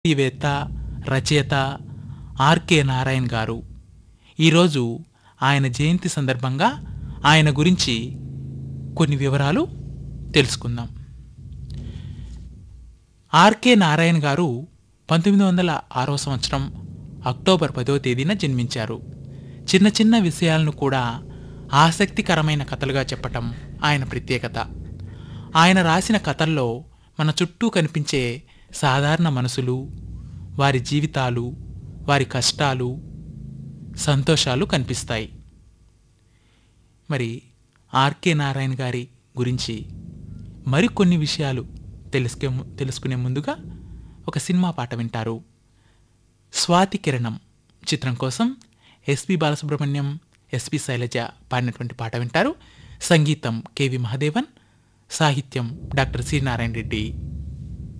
వేత్త రచయిత ఆర్కే నారాయణ్ గారు ఈరోజు ఆయన జయంతి సందర్భంగా ఆయన గురించి కొన్ని వివరాలు తెలుసుకుందాం ఆర్కే నారాయణ్ గారు పంతొమ్మిది వందల ఆరో సంవత్సరం అక్టోబర్ పదో తేదీన జన్మించారు చిన్న చిన్న విషయాలను కూడా ఆసక్తికరమైన కథలుగా చెప్పటం ఆయన ప్రత్యేకత ఆయన రాసిన కథల్లో మన చుట్టూ కనిపించే సాధారణ మనసులు వారి జీవితాలు వారి కష్టాలు సంతోషాలు కనిపిస్తాయి మరి ఆర్కే నారాయణ గారి గురించి మరికొన్ని విషయాలు తెలుసుకే తెలుసుకునే ముందుగా ఒక సినిమా పాట వింటారు స్వాతి కిరణం చిత్రం కోసం ఎస్పి బాలసుబ్రహ్మణ్యం ఎస్పి శైలజ పాడినటువంటి పాట వింటారు సంగీతం కెవి మహదేవన్ సాహిత్యం డాక్టర్ సి నారాయణ రెడ్డి